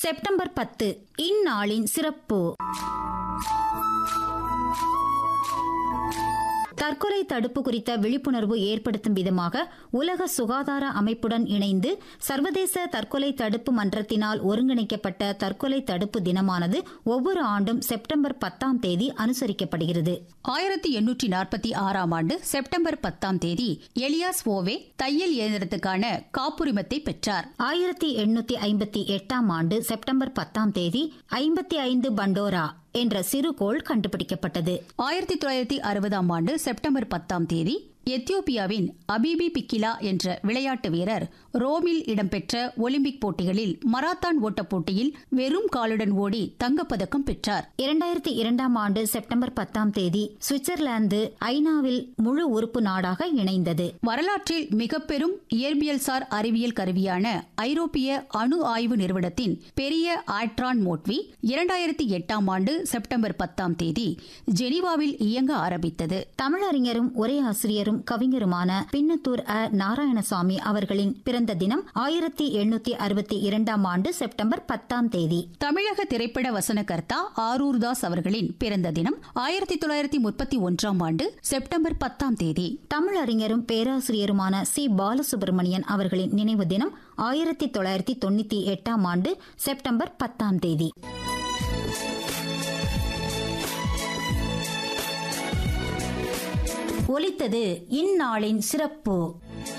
September பத்து இந்நாளின் சிறப்பு தற்கொலை தடுப்பு குறித்த விழிப்புணர்வு ஏற்படுத்தும் விதமாக உலக சுகாதார அமைப்புடன் இணைந்து சர்வதேச தற்கொலை தடுப்பு மன்றத்தினால் ஒருங்கிணைக்கப்பட்ட தற்கொலை தடுப்பு தினமானது ஒவ்வொரு ஆண்டும் செப்டம்பர் பத்தாம் தேதி அனுசரிக்கப்படுகிறது ஆயிரத்தி எண்ணூற்றி நாற்பத்தி ஆறாம் ஆண்டு செப்டம்பர் பத்தாம் தேதி எலியாஸ் ஓவே தையல் இயந்திரத்துக்கான காப்புரிமத்தை பெற்றார் ஆயிரத்தி எண்ணூத்தி ஐம்பத்தி எட்டாம் ஆண்டு செப்டம்பர் பத்தாம் தேதி ஐம்பத்தி ஐந்து பண்டோரா என்ற சிறுகோள் கண்டுபிடிக்கப்பட்டது ஆயிரத்தி தொள்ளாயிரத்தி அறுபதாம் ஆண்டு செப்டம்பர் பத்தாம் தேதி எத்தியோப்பியாவின் அபிபி பிக்கிலா என்ற விளையாட்டு வீரர் ரோமில் இடம்பெற்ற ஒலிம்பிக் போட்டிகளில் மராத்தான் ஓட்டப் போட்டியில் வெறும் காலுடன் ஓடி தங்கப்பதக்கம் பெற்றார் இரண்டாயிரத்தி இரண்டாம் ஆண்டு செப்டம்பர் பத்தாம் தேதி சுவிட்சர்லாந்து ஐநாவில் முழு உறுப்பு நாடாக இணைந்தது வரலாற்றில் மிக பெரும் இயற்பியல்சார் அறிவியல் கருவியான ஐரோப்பிய அணு ஆய்வு நிறுவனத்தின் பெரிய ஆட்ரான் மோட்வி இரண்டாயிரத்தி எட்டாம் ஆண்டு செப்டம்பர் பத்தாம் தேதி ஜெனீவாவில் இயங்க ஆரம்பித்தது தமிழறிஞரும் ஒரே ஆசிரியரும் கவிஞருமான பின்னத்தூர் அ நாராயணசாமி அவர்களின் பிறந்த தினம் ஆயிரத்தி எண்ணூத்தி அறுபத்தி இரண்டாம் ஆண்டு செப்டம்பர் பத்தாம் தேதி தமிழக திரைப்பட வசனகர்த்தா ஆரூர் தாஸ் அவர்களின் பிறந்த தினம் ஆயிரத்தி தொள்ளாயிரத்தி முப்பத்தி ஒன்றாம் ஆண்டு செப்டம்பர் பத்தாம் தேதி தமிழறிஞரும் பேராசிரியருமான சி பாலசுப்ரமணியன் அவர்களின் நினைவு தினம் ஆயிரத்தி தொள்ளாயிரத்தி தொண்ணூத்தி எட்டாம் ஆண்டு செப்டம்பர் பத்தாம் தேதி ஒலித்தது இந்நாளின் சிறப்பு